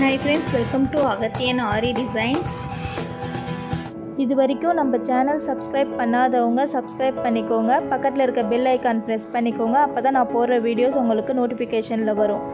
hi friends welcome to Agathiyan Aari designs இது வரைக்கும் நம்ம சேனல் சப்ஸ்கிரைப் பண்ணாதவங்க சப்ஸ்கிரைப் பண்ணிக்கோங்க பக்கத்தில் இருக்க பெல் ஐக்கான் ப்ரெஸ் பண்ணிக்கோங்க அப்போ தான் நான் போடுற வீடியோஸ் உங்களுக்கு நோட்டிஃபிகேஷனில் வரும்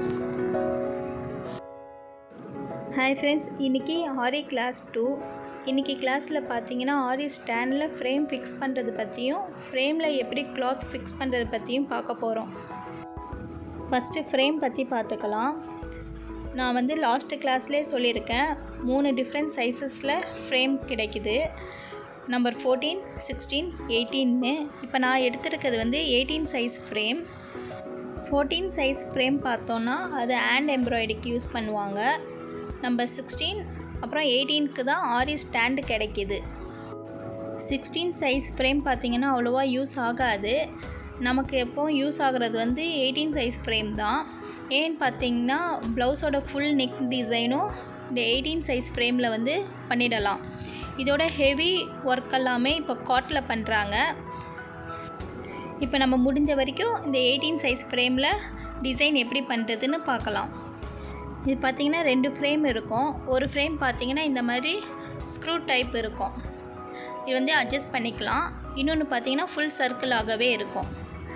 ஹாய் ஃப்ரெண்ட்ஸ் இன்றைக்கி ஆரி கிளாஸ் டூ இன்றைக்கி கிளாஸில் பார்த்தீங்கன்னா ஆரி ஸ்டாண்டில் ஃப்ரேம் ஃபிக்ஸ் பண்ணுறது பற்றியும் ஃப்ரேமில் எப்படி கிளாத் ஃபிக்ஸ் பண்ணுறது பற்றியும் பார்க்க போகிறோம் ஃபஸ்ட்டு ஃப்ரேம் பற்றி பார்த்துக்கலாம் நான் வந்து லாஸ்ட்டு கிளாஸ்லேயே சொல்லியிருக்கேன் மூணு டிஃப்ரெண்ட் சைஸஸில் ஃப்ரேம் கிடைக்குது நம்பர் ஃபோர்டீன் சிக்ஸ்டீன் எயிட்டீன்னு இப்போ நான் எடுத்திருக்கிறது வந்து eighteen size frame fourteen size frame பார்த்தோன்னா அது ஹேண்ட் எம்ப்ராய்டரிக்கு யூஸ் பண்ணுவாங்க நம்பர் சிக்ஸ்டீன் அப்புறம் எயிட்டீனுக்கு தான் ஆரி ஸ்டாண்டு கிடைக்கிது சிக்ஸ்டீன் சைஸ் ஃப்ரேம் பார்த்திங்கன்னா அவ்வளோவா யூஸ் ஆகாது நமக்கு எப்போவும் யூஸ் ஆகிறது வந்து எயிட்டீன் சைஸ் ஃப்ரேம் தான் ஏன்னு பார்த்தீங்கன்னா ப்ளவுஸோட ஃபுல் நெக் டிசைனும் இந்த எயிட்டீன் சைஸ் ஃப்ரேமில் வந்து பண்ணிடலாம் இதோட ஹெவி ஒர்க் எல்லாமே இப்போ காட்டில் பண்ணுறாங்க இப்போ நம்ம முடிஞ்ச வரைக்கும் இந்த எயிட்டீன் சைஸ் ஃப்ரேமில் டிசைன் எப்படி பண்ணுறதுன்னு பார்க்கலாம் இது பார்த்திங்கன்னா ரெண்டு ஃப்ரேம் இருக்கும் ஒரு ஃப்ரேம் பார்த்திங்கன்னா இந்த மாதிரி ஸ்க்ரூ டைப் இருக்கும் இது வந்து அட்ஜஸ்ட் பண்ணிக்கலாம் இன்னொன்று பார்த்தீங்கன்னா ஃபுல் சர்க்கிளாகவே இருக்கும்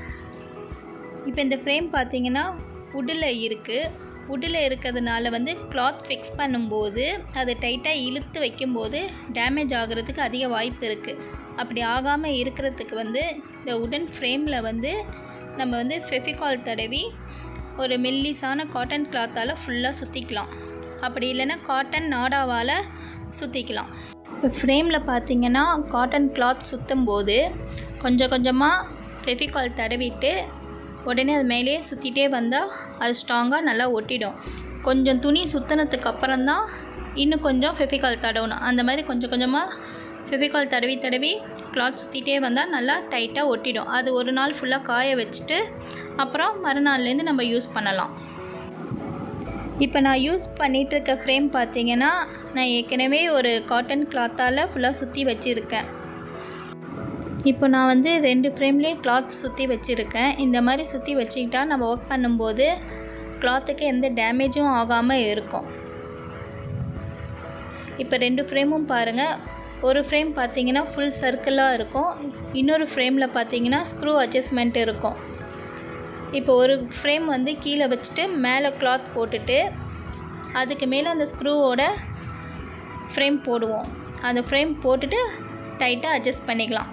இப்போ இந்த ஃப்ரேம் பார்த்தீங்கன்னா வுட்டில் இருக்குது வுட்டில் இருக்கிறதுனால வந்து கிளாத் ஃபிக்ஸ் பண்ணும்போது அதை டைட்டாக இழுத்து வைக்கும்போது டேமேஜ் ஆகிறதுக்கு அதிக வாய்ப்பு இருக்குது அப்படி ஆகாமல் இருக்கிறதுக்கு வந்து இந்த உடன் ஃப்ரேமில் வந்து நம்ம வந்து ஃபெஃபிகால் தடவி ஒரு மெல்லிஸான காட்டன் கிளாத்தால் ஃபுல்லாக சுற்றிக்கலாம் அப்படி இல்லைன்னா காட்டன் நாடாவால் சுற்றிக்கலாம் இப்போ ஃப்ரேமில் பார்த்தீங்கன்னா காட்டன் கிளாத் சுற்றும் போது கொஞ்சம் கொஞ்சமாக ஃபெஃபிகால் தடவிட்டு உடனே அது மேலேயே சுற்றிட்டே வந்தால் அது ஸ்ட்ராங்காக நல்லா ஒட்டிடும் கொஞ்சம் துணி சுற்றினதுக்கு அப்புறம் தான் இன்னும் கொஞ்சம் ஃபெஃபிகால் தடவணும் அந்த மாதிரி கொஞ்சம் கொஞ்சமாக ஃபெஃபிகால் தடவி தடவி கிளாத் சுற்றிட்டே வந்தால் நல்லா டைட்டாக ஒட்டிடும் அது ஒரு நாள் ஃபுல்லாக காய வச்சுட்டு அப்புறம் மறுநாள்லேருந்து நம்ம யூஸ் பண்ணலாம் இப்போ நான் யூஸ் பண்ணிகிட்ருக்க ஃப்ரேம் பார்த்தீங்கன்னா நான் ஏற்கனவே ஒரு காட்டன் கிளாத்தால் ஃபுல்லாக சுற்றி வச்சுருக்கேன் இப்போ நான் வந்து ரெண்டு ஃப்ரேம்லேயும் கிளாத் சுற்றி வச்சுருக்கேன் இந்த மாதிரி சுற்றி வச்சுக்கிட்டா நம்ம ஒர்க் பண்ணும்போது கிளாத்துக்கு எந்த டேமேஜும் ஆகாமல் இருக்கும் இப்போ ரெண்டு ஃப்ரேமும் பாருங்கள் ஒரு ஃப்ரேம் பார்த்தீங்கன்னா ஃபுல் சர்க்கிளாக இருக்கும் இன்னொரு ஃப்ரேமில் பார்த்தீங்கன்னா ஸ்க்ரூ அட்ஜஸ்ட்மெண்ட் இருக்கும் இப்போ ஒரு ஃப்ரேம் வந்து கீழே வச்சுட்டு மேலே கிளாத் போட்டுட்டு அதுக்கு மேலே அந்த ஸ்க்ரூவோட ஃப்ரேம் போடுவோம் அந்த ஃப்ரேம் போட்டுட்டு டைட்டாக அட்ஜஸ்ட் பண்ணிக்கலாம்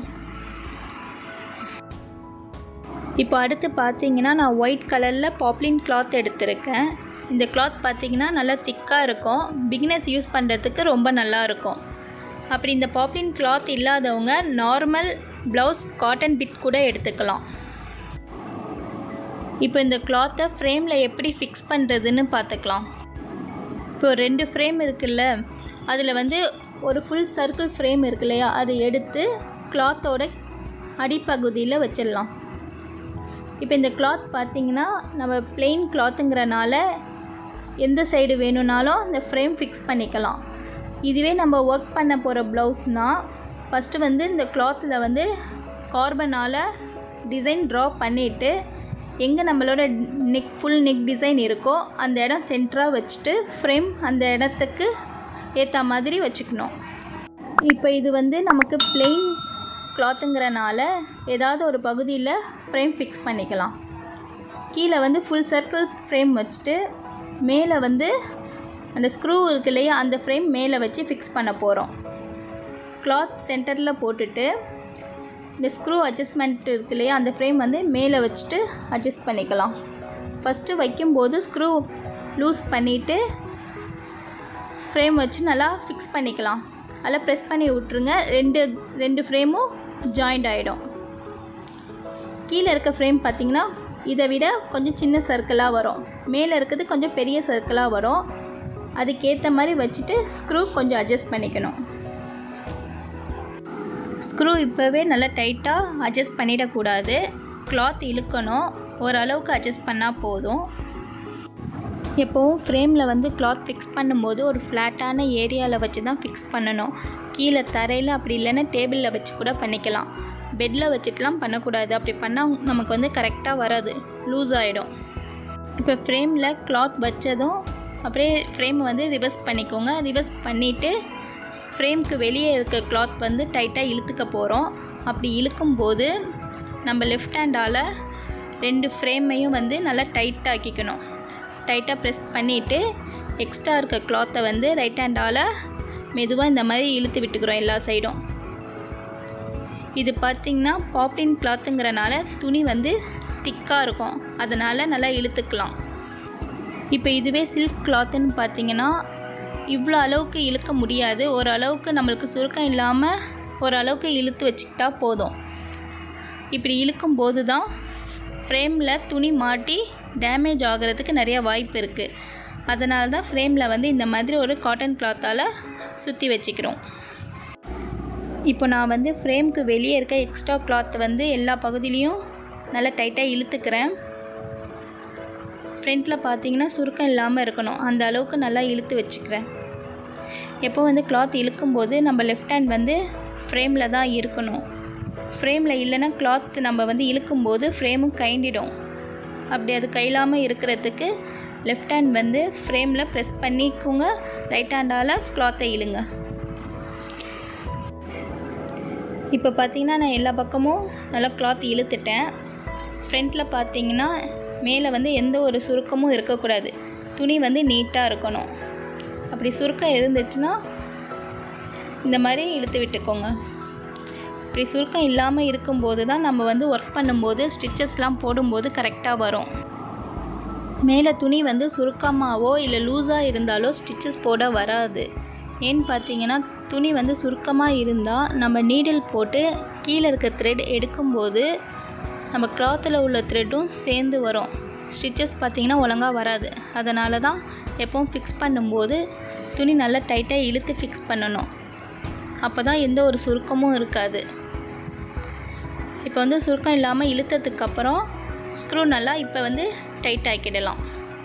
இப்போ அடுத்து பார்த்தீங்கன்னா நான் ஒயிட் கலரில் பாப்ளின் கிளாத் எடுத்திருக்கேன் இந்த கிளாத் பார்த்தீங்கன்னா நல்லா திக்காக இருக்கும் பிகினர்ஸ் யூஸ் பண்ணுறதுக்கு ரொம்ப நல்லா இருக்கும் அப்படி இந்த பாப்ளின் கிளாத் இல்லாதவங்க நார்மல் ப்ளவுஸ் காட்டன் பிட் கூட எடுத்துக்கலாம் இப்போ இந்த கிளாத்தை ஃப்ரேமில் எப்படி ஃபிக்ஸ் பண்ணுறதுன்னு பார்த்துக்கலாம் இப்போ ரெண்டு ஃப்ரேம் இருக்குல்ல அதில் வந்து ஒரு ஃபுல் சர்க்கிள் ஃப்ரேம் இருக்கு இல்லையா அதை எடுத்து கிளாத்தோட அடிப்பகுதியில் வச்சிடலாம் இப்போ இந்த கிளாத் பார்த்திங்கன்னா நம்ம பிளெயின் கிளாத்துங்கிறனால எந்த சைடு வேணும்னாலும் இந்த ஃப்ரேம் ஃபிக்ஸ் பண்ணிக்கலாம் இதுவே நம்ம ஒர்க் பண்ண போகிற ப்ளவுஸ்னால் ஃபஸ்ட்டு வந்து இந்த கிளாத்தில் வந்து கார்பனால் டிசைன் ட்ரா பண்ணிவிட்டு எங்கே நம்மளோட நெக் ஃபுல் நெக் டிசைன் இருக்கோ அந்த இடம் சென்டராக வச்சுட்டு ஃப்ரேம் அந்த இடத்துக்கு ஏற்ற மாதிரி வச்சுக்கணும் இப்போ இது வந்து நமக்கு பிளெயின் கிளாத்துங்கிறனால ஏதாவது ஒரு பகுதியில் ஃப்ரேம் ஃபிக்ஸ் பண்ணிக்கலாம் கீழே வந்து ஃபுல் சர்க்கிள் ஃப்ரேம் வச்சுட்டு மேலே வந்து அந்த ஸ்க்ரூ இருக்கு இல்லையா அந்த ஃப்ரேம் மேலே வச்சு ஃபிக்ஸ் பண்ண போகிறோம் கிளாத் சென்டரில் போட்டுட்டு இந்த ஸ்க்ரூ அட்ஜஸ்ட்மெண்ட் இருக்கு இல்லையா அந்த ஃப்ரேம் வந்து மேலே வச்சுட்டு அட்ஜஸ்ட் பண்ணிக்கலாம் ஃபஸ்ட்டு வைக்கும்போது ஸ்க்ரூ லூஸ் பண்ணிவிட்டு ஃப்ரேம் வச்சு நல்லா ஃபிக்ஸ் பண்ணிக்கலாம் அதில் ப்ரெஸ் பண்ணி விட்ருங்க ரெண்டு ரெண்டு ஃப்ரேமும் ஜாயிண்ட் ஆகிடும் கீழே இருக்க ஃப்ரேம் பார்த்திங்கன்னா இதை விட கொஞ்சம் சின்ன சர்க்கிளாக வரும் மேலே இருக்கிறது கொஞ்சம் பெரிய சர்க்கிளாக வரும் அதுக்கேற்ற மாதிரி வச்சுட்டு ஸ்க்ரூ கொஞ்சம் அட்ஜஸ்ட் பண்ணிக்கணும் ஸ்க்ரூ இப்போவே நல்லா டைட்டாக அட்ஜஸ்ட் பண்ணிடக்கூடாது கிளாத் இழுக்கணும் ஓரளவுக்கு அட்ஜஸ்ட் பண்ணால் போதும் எப்போவும் ஃப்ரேமில் வந்து கிளாத் ஃபிக்ஸ் பண்ணும்போது ஒரு ஃப்ளாட்டான ஏரியாவில் வச்சு தான் ஃபிக்ஸ் பண்ணணும் கீழே தரையில் அப்படி இல்லைன்னா டேபிளில் வச்சு கூட பண்ணிக்கலாம் பெட்டில் வச்சுட்டுலாம் பண்ணக்கூடாது அப்படி பண்ணால் நமக்கு வந்து கரெக்டாக வராது லூஸ் ஆகிடும் இப்போ ஃப்ரேமில் கிளாத் வச்சதும் அப்படியே ஃப்ரேமை வந்து ரிவர்ஸ் பண்ணிக்கோங்க ரிவர்ஸ் பண்ணிவிட்டு ஃப்ரேம்க்கு வெளியே இருக்க கிளாத் வந்து டைட்டாக இழுத்துக்க போகிறோம் அப்படி இழுக்கும்போது நம்ம லெஃப்ட் ஹேண்டால் ரெண்டு ஃப்ரேமையும் வந்து நல்லா டைட் ஆக்கிக்கணும் டைட்டாக ப்ரெஸ் பண்ணிவிட்டு எக்ஸ்ட்ரா இருக்க கிளாத்தை வந்து ரைட் ஹேண்டால் மெதுவாக இந்த மாதிரி இழுத்து விட்டுக்கிறோம் எல்லா சைடும் இது பார்த்திங்கன்னா பாப்டின் கிளாத்துங்கிறனால துணி வந்து திக்காக இருக்கும் அதனால் நல்லா இழுத்துக்கலாம் இப்போ இதுவே சில்க் கிளாத்துன்னு பார்த்தீங்கன்னா இவ்வளோ அளவுக்கு இழுக்க முடியாது ஓரளவுக்கு நம்மளுக்கு சுருக்கம் இல்லாமல் ஓரளவுக்கு இழுத்து வச்சுக்கிட்டா போதும் இப்படி இழுக்கும் போது தான் ஃப்ரேமில் துணி மாட்டி டேமேஜ் ஆகிறதுக்கு நிறைய வாய்ப்பு இருக்குது அதனால தான் ஃப்ரேமில் வந்து இந்த மாதிரி ஒரு காட்டன் கிளாத்தால் சுற்றி வச்சுக்கிறோம் இப்போ நான் வந்து ஃப்ரேம்க்கு வெளியே இருக்க எக்ஸ்ட்ரா கிளாத் வந்து எல்லா பகுதியிலையும் நல்லா டைட்டாக இழுத்துக்கிறேன் ஃப்ரண்ட்டில் பார்த்தீங்கன்னா சுருக்கம் இல்லாமல் இருக்கணும் அந்த அளவுக்கு நல்லா இழுத்து வச்சுக்கிறேன் எப்போ வந்து கிளாத் இழுக்கும்போது நம்ம லெஃப்ட் ஹேண்ட் வந்து ஃப்ரேமில் தான் இருக்கணும் ஃப்ரேமில் இல்லைன்னா கிளாத் நம்ம வந்து இழுக்கும்போது ஃப்ரேமும் கைண்டிடும் அப்படி அது கையிலாமல் இருக்கிறதுக்கு லெஃப்ட் ஹேண்ட் வந்து ஃப்ரேமில் ப்ரெஸ் பண்ணிக்கோங்க ரைட் ஹேண்டால் கிளாத்தை இழுங்க இப்போ பார்த்தீங்கன்னா நான் எல்லா பக்கமும் நல்லா கிளாத் இழுத்துட்டேன் ஃப்ரண்ட்டில் பார்த்தீங்கன்னா மேலே வந்து எந்த ஒரு சுருக்கமும் இருக்கக்கூடாது துணி வந்து நீட்டாக இருக்கணும் அப்படி சுருக்கம் இருந்துச்சுன்னா இந்த மாதிரி இழுத்து விட்டுக்கோங்க இப்படி சுருக்கம் இல்லாமல் இருக்கும்போது தான் நம்ம வந்து ஒர்க் பண்ணும்போது ஸ்டிச்சஸ்லாம் போடும்போது கரெக்டாக வரும் மேலே துணி வந்து சுருக்கமாகவோ இல்லை லூஸாக இருந்தாலோ ஸ்டிச்சஸ் போட வராது ஏன்னு பார்த்தீங்கன்னா துணி வந்து சுருக்கமாக இருந்தால் நம்ம நீடில் போட்டு கீழே இருக்க த்ரெட் எடுக்கும்போது நம்ம கிளாத்தில் உள்ள த்ரெட்டும் சேர்ந்து வரும் ஸ்டிச்சஸ் பார்த்திங்கன்னா ஒழுங்காக வராது அதனால தான் எப்பவும் ஃபிக்ஸ் பண்ணும்போது துணி நல்லா டைட்டாக இழுத்து ஃபிக்ஸ் பண்ணணும் அப்போ தான் எந்த ஒரு சுருக்கமும் இருக்காது இப்போ வந்து சுருக்கம் இல்லாமல் இழுத்ததுக்கப்புறம் ஸ்க்ரூ நல்லா இப்போ வந்து டைட் ஆக்கிடலாம்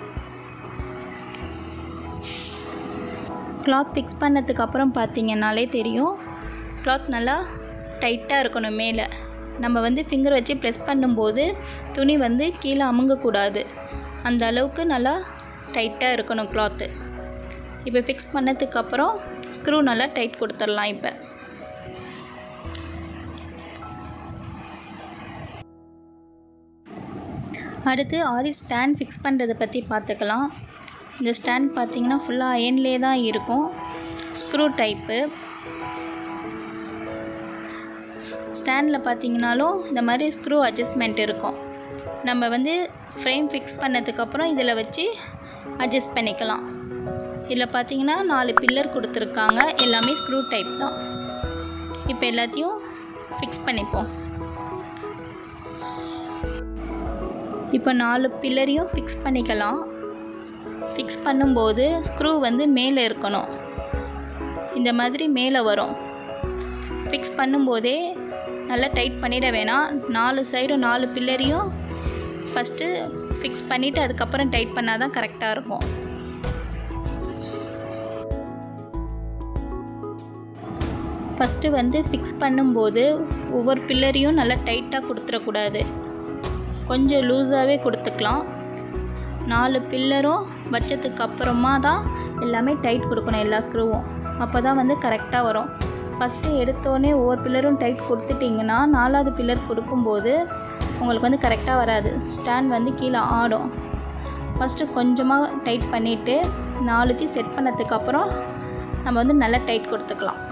கிளாத் ஃபிக்ஸ் பண்ணதுக்கு அப்புறம் பார்த்தீங்கன்னாலே தெரியும் கிளாத் நல்லா டைட்டாக இருக்கணும் மேலே நம்ம வந்து ஃபிங்கர் வச்சு ப்ரெஸ் பண்ணும்போது துணி வந்து கீழே அமுங்கக்கூடாது அந்த அளவுக்கு நல்லா டைட்டாக இருக்கணும் கிளாத்து இப்போ ஃபிக்ஸ் பண்ணதுக்கப்புறம் ஸ்க்ரூ நல்லா டைட் கொடுத்துடலாம் இப்போ அடுத்து ஆரி ஸ்டாண்ட் ஃபிக்ஸ் பண்ணுறதை பற்றி பார்த்துக்கலாம் இந்த ஸ்டாண்ட் பார்த்தீங்கன்னா ஃபுல்லாக அயன்லே தான் இருக்கும் ஸ்க்ரூ டைப்பு ஸ்டாண்டில் பார்த்தீங்கனாலும் இந்த மாதிரி ஸ்க்ரூ அட்ஜஸ்ட்மெண்ட் இருக்கும் நம்ம வந்து ஃப்ரேம் ஃபிக்ஸ் பண்ணதுக்கப்புறம் இதில் வச்சு அட்ஜஸ்ட் பண்ணிக்கலாம் இதில் பார்த்தீங்கன்னா நாலு பில்லர் கொடுத்துருக்காங்க எல்லாமே ஸ்க்ரூ டைப் தான் இப்போ எல்லாத்தையும் ஃபிக்ஸ் பண்ணிப்போம் இப்போ நாலு பில்லரையும் ஃபிக்ஸ் பண்ணிக்கலாம் ஃபிக்ஸ் பண்ணும்போது ஸ்க்ரூ வந்து மேலே இருக்கணும் இந்த மாதிரி மேலே வரும் ஃபிக்ஸ் பண்ணும்போதே நல்லா டைட் பண்ணிட வேணாம் நாலு சைடும் நாலு பில்லரையும் ஃபஸ்ட்டு ஃபிக்ஸ் பண்ணிவிட்டு அதுக்கப்புறம் டைட் பண்ணால் தான் கரெக்டாக இருக்கும் ஃபஸ்ட்டு வந்து ஃபிக்ஸ் பண்ணும்போது ஒவ்வொரு பில்லரையும் நல்லா டைட்டாக கொடுத்துடக்கூடாது கொஞ்சம் லூஸாகவே கொடுத்துக்கலாம் நாலு பில்லரும் வச்சதுக்கு அப்புறமா தான் எல்லாமே டைட் கொடுக்கணும் எல்லா ஸ்க்ரூவும் அப்போ தான் வந்து கரெக்டாக வரும் ஃபஸ்ட்டு எடுத்தோடனே ஒவ்வொரு பில்லரும் டைட் கொடுத்துட்டிங்கன்னா நாலாவது பில்லர் கொடுக்கும்போது உங்களுக்கு வந்து கரெக்டாக வராது ஸ்டாண்ட் வந்து கீழே ஆடும் ஃபஸ்ட்டு கொஞ்சமாக டைட் பண்ணிவிட்டு நாலுத்தையும் செட் பண்ணதுக்கப்புறம் நம்ம வந்து நல்லா டைட் கொடுத்துக்கலாம்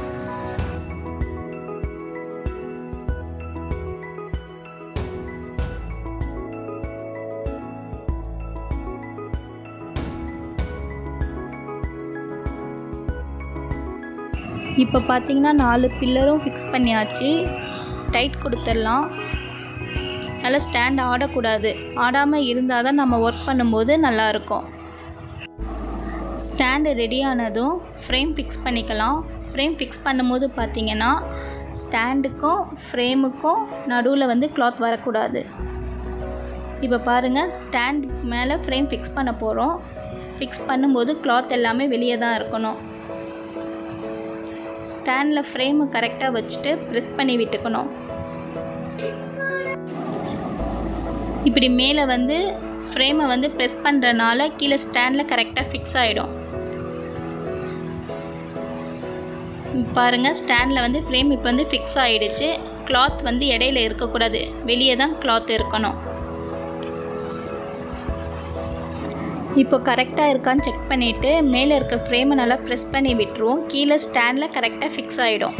இப்போ பார்த்தீங்கன்னா நாலு பில்லரும் ஃபிக்ஸ் பண்ணியாச்சு டைட் கொடுத்துடலாம் நல்லா ஸ்டாண்ட் ஆடக்கூடாது ஆடாமல் இருந்தால் தான் நம்ம ஒர்க் பண்ணும்போது நல்லாயிருக்கும் ஸ்டாண்டு ரெடி ஆனதும் ஃப்ரேம் ஃபிக்ஸ் பண்ணிக்கலாம் ஃப்ரேம் ஃபிக்ஸ் பண்ணும்போது பார்த்தீங்கன்னா ஸ்டாண்டுக்கும் ஃப்ரேமுக்கும் நடுவில் வந்து கிளாத் வரக்கூடாது இப்போ பாருங்கள் ஸ்டாண்ட் மேலே ஃப்ரேம் ஃபிக்ஸ் பண்ண போகிறோம் ஃபிக்ஸ் பண்ணும்போது கிளாத் எல்லாமே வெளியே தான் இருக்கணும் ஸ்டாண்டில் ஃப்ரேமை கரெக்டாக வச்சுட்டு ப்ரெஸ் பண்ணி விட்டுக்கணும் இப்படி மேலே வந்து ஃப்ரேமை வந்து ப்ரெஸ் பண்ணுறனால கீழே ஸ்டாண்டில் கரெக்டாக ஃபிக்ஸ் ஆகிடும் பாருங்கள் ஸ்டாண்டில் வந்து ஃப்ரேம் இப்போ வந்து ஃபிக்ஸ் ஆகிடுச்சு கிளாத் வந்து இடையில இருக்கக்கூடாது வெளியே தான் கிளாத் இருக்கணும் இப்போ கரெக்டாக இருக்கான்னு செக் பண்ணிவிட்டு மேலே இருக்க ஃப்ரேமை நல்லா ப்ரெஸ் பண்ணி விட்டுருவோம் கீழே ஸ்டாண்டில் கரெக்டாக ஃபிக்ஸ் ஆகிடும்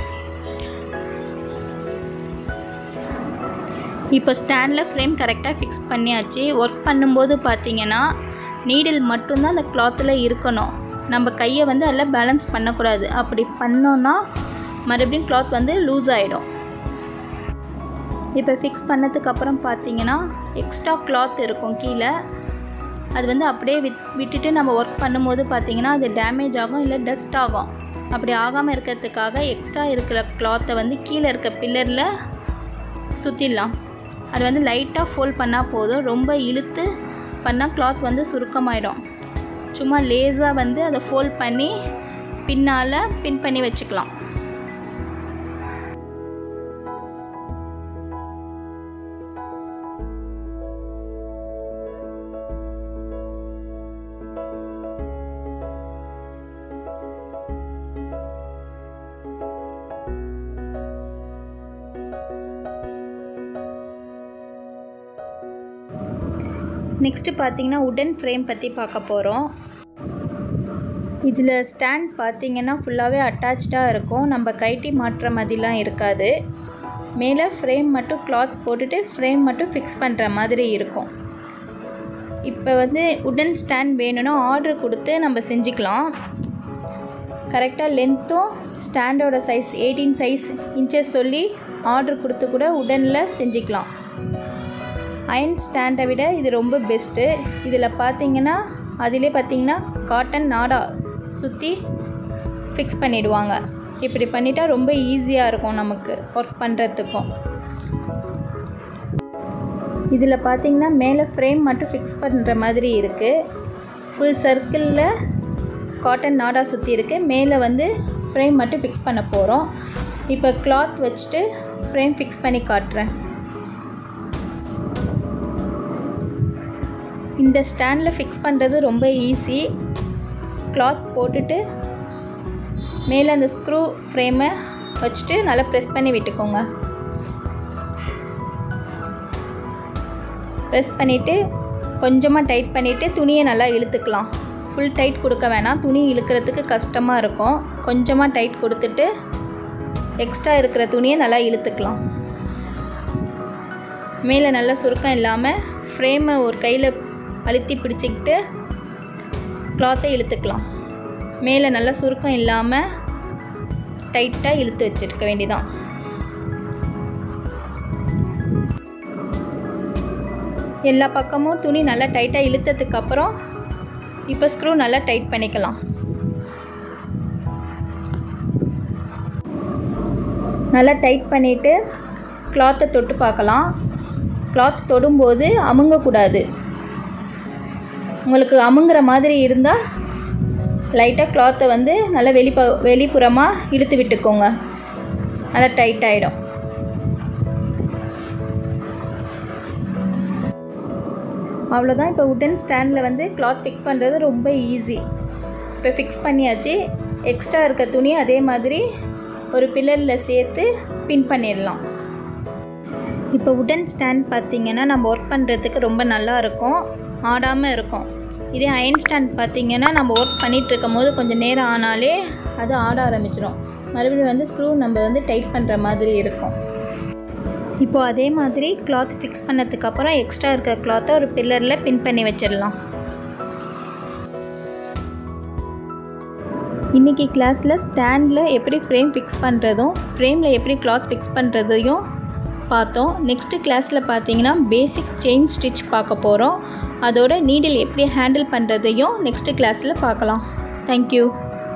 இப்போ ஸ்டாண்டில் ஃப்ரேம் கரெக்டாக ஃபிக்ஸ் பண்ணியாச்சு ஒர்க் பண்ணும்போது பார்த்தீங்கன்னா நீடில் மட்டும்தான் அந்த கிளாத்தில் இருக்கணும் நம்ம கையை வந்து அதில் பேலன்ஸ் பண்ணக்கூடாது அப்படி பண்ணோன்னா மறுபடியும் கிளாத் வந்து லூஸ் ஆகிடும் இப்போ ஃபிக்ஸ் பண்ணதுக்கப்புறம் பார்த்தீங்கன்னா எக்ஸ்ட்ரா கிளாத் இருக்கும் கீழே அது வந்து அப்படியே விட் விட்டுட்டு நம்ம ஒர்க் பண்ணும்போது பார்த்தீங்கன்னா அது டேமேஜ் ஆகும் இல்லை டஸ்ட் ஆகும் அப்படி ஆகாமல் இருக்கிறதுக்காக எக்ஸ்ட்ரா இருக்கிற கிளாத்தை வந்து கீழே இருக்க பில்லரில் சுற்றிடலாம் அது வந்து லைட்டாக ஃபோல்ட் பண்ணால் போதும் ரொம்ப இழுத்து பண்ணால் கிளாத் வந்து சுருக்கமாயிடும் சும்மா லேஸாக வந்து அதை ஃபோல்ட் பண்ணி பின்னால் பின் பண்ணி வச்சுக்கலாம் நெக்ஸ்ட்டு பார்த்தீங்கன்னா உடன் ஃப்ரேம் பற்றி பார்க்க போகிறோம் இதில் ஸ்டாண்ட் பார்த்தீங்கன்னா ஃபுல்லாகவே அட்டாச்சாக இருக்கும் நம்ம கைட்டி மாட்டுற மாதிரிலாம் இருக்காது மேலே ஃப்ரேம் மட்டும் கிளாத் போட்டுட்டு ஃப்ரேம் மட்டும் ஃபிக்ஸ் பண்ணுற மாதிரி இருக்கும் இப்போ வந்து உடன் ஸ்டாண்ட் வேணும்னா ஆர்டர் கொடுத்து நம்ம செஞ்சுக்கலாம் கரெக்டாக லென்த்தும் ஸ்டாண்டோட சைஸ் எயிட்டீன் சைஸ் இன்ச்சஸ் சொல்லி ஆர்டர் கொடுத்து கூட உடனில் செஞ்சுக்கலாம் அயன் ஸ்டாண்டை விட இது ரொம்ப பெஸ்ட்டு இதில் பார்த்தீங்கன்னா அதிலே பார்த்தீங்கன்னா காட்டன் நாடா சுற்றி ஃபிக்ஸ் பண்ணிடுவாங்க இப்படி பண்ணிட்டா ரொம்ப ஈஸியாக இருக்கும் நமக்கு ஒர்க் பண்ணுறதுக்கும் இதில் பார்த்தீங்கன்னா மேலே ஃப்ரேம் மட்டும் ஃபிக்ஸ் பண்ணுற மாதிரி இருக்குது ஃபுல் சர்க்கிளில் காட்டன் நாடா சுற்றி இருக்குது மேலே வந்து ஃப்ரேம் மட்டும் ஃபிக்ஸ் பண்ண போகிறோம் இப்போ கிளாத் வச்சுட்டு ஃப்ரேம் ஃபிக்ஸ் பண்ணி காட்டுறேன் இந்த ஸ்டாண்டில் ஃபிக்ஸ் பண்ணுறது ரொம்ப ஈஸி கிளாத் போட்டுட்டு மேலே அந்த ஸ்க்ரூ ஃப்ரேமை வச்சுட்டு நல்லா ப்ரெஸ் பண்ணி விட்டுக்கோங்க ப்ரெஸ் பண்ணிவிட்டு கொஞ்சமாக டைட் பண்ணிவிட்டு துணியை நல்லா இழுத்துக்கலாம் ஃபுல் டைட் கொடுக்க வேணாம் துணி இழுக்கிறதுக்கு கஷ்டமாக இருக்கும் கொஞ்சமாக டைட் கொடுத்துட்டு எக்ஸ்ட்ரா இருக்கிற துணியை நல்லா இழுத்துக்கலாம் மேலே நல்லா சுருக்கம் இல்லாமல் ஃப்ரேமை ஒரு கையில் அழுத்தி பிடிச்சிக்கிட்டு கிளாத்தை இழுத்துக்கலாம் மேலே நல்லா சுருக்கம் இல்லாமல் டைட்டாக இழுத்து வச்சுருக்க வேண்டியதான் எல்லா பக்கமும் துணி நல்லா டைட்டாக இழுத்ததுக்கப்புறம் இப்போ ஸ்க்ரூ நல்லா டைட் பண்ணிக்கலாம் நல்லா டைட் பண்ணிவிட்டு கிளாத்தை தொட்டு பார்க்கலாம் கிளாத் தொடும்போது அமுங்கக்கூடாது உங்களுக்கு அமுங்குற மாதிரி இருந்தால் லைட்டாக கிளாத்தை வந்து நல்லா வெளிப்ப வெளிப்புறமாக இழுத்து விட்டுக்கோங்க நல்லா டைட் ஆகிடும் அவ்வளோதான் இப்போ உட்டன் ஸ்டாண்டில் வந்து கிளாத் ஃபிக்ஸ் பண்ணுறது ரொம்ப ஈஸி இப்போ ஃபிக்ஸ் பண்ணியாச்சு எக்ஸ்ட்ரா இருக்க துணி அதே மாதிரி ஒரு பில்லரில் சேர்த்து பின் பண்ணிடலாம் இப்போ உடன் ஸ்டாண்ட் பார்த்திங்கன்னா நம்ம ஒர்க் பண்ணுறதுக்கு ரொம்ப நல்லா இருக்கும் ஆடாமல் இருக்கும் இதே அயன் ஸ்டாண்ட் பார்த்திங்கன்னா நம்ம ஒர்க் பண்ணிகிட்டு இருக்கும் போது கொஞ்சம் நேரம் ஆனாலே அது ஆட ஆரம்பிச்சிடும் மறுபடியும் வந்து ஸ்க்ரூ நம்ம வந்து டைட் பண்ணுற மாதிரி இருக்கும் இப்போது அதே மாதிரி கிளாத் ஃபிக்ஸ் பண்ணதுக்கப்புறம் எக்ஸ்ட்ரா இருக்க கிளாத்தை ஒரு பில்லரில் பின் பண்ணி வச்சிடலாம் இன்றைக்கி கிளாஸில் ஸ்டாண்டில் எப்படி ஃப்ரேம் ஃபிக்ஸ் பண்ணுறதும் ஃப்ரேமில் எப்படி கிளாத் ஃபிக்ஸ் பண்ணுறதையும் பார்த்தோம் நெக்ஸ்ட்டு கிளாஸில் பார்த்தீங்கன்னா பேசிக் செயின் ஸ்டிச் பார்க்க போகிறோம் அதோட நீடில் எப்படி ஹேண்டில் பண்ணுறதையும் நெக்ஸ்ட்டு கிளாஸில் பார்க்கலாம் தேங்க்யூ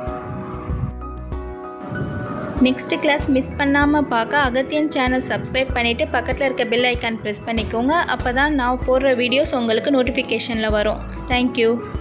நெக்ஸ்ட்டு கிளாஸ் மிஸ் பண்ணாமல் பார்க்க அகத்தியன் சேனல் சப்ஸ்கிரைப் பண்ணிவிட்டு பக்கத்தில் இருக்க பெல் ஐக்கான் ப்ரெஸ் பண்ணிக்கோங்க அப்போ தான் நான் போடுற வீடியோஸ் உங்களுக்கு நோட்டிஃபிகேஷனில் வரும் தேங்க்யூ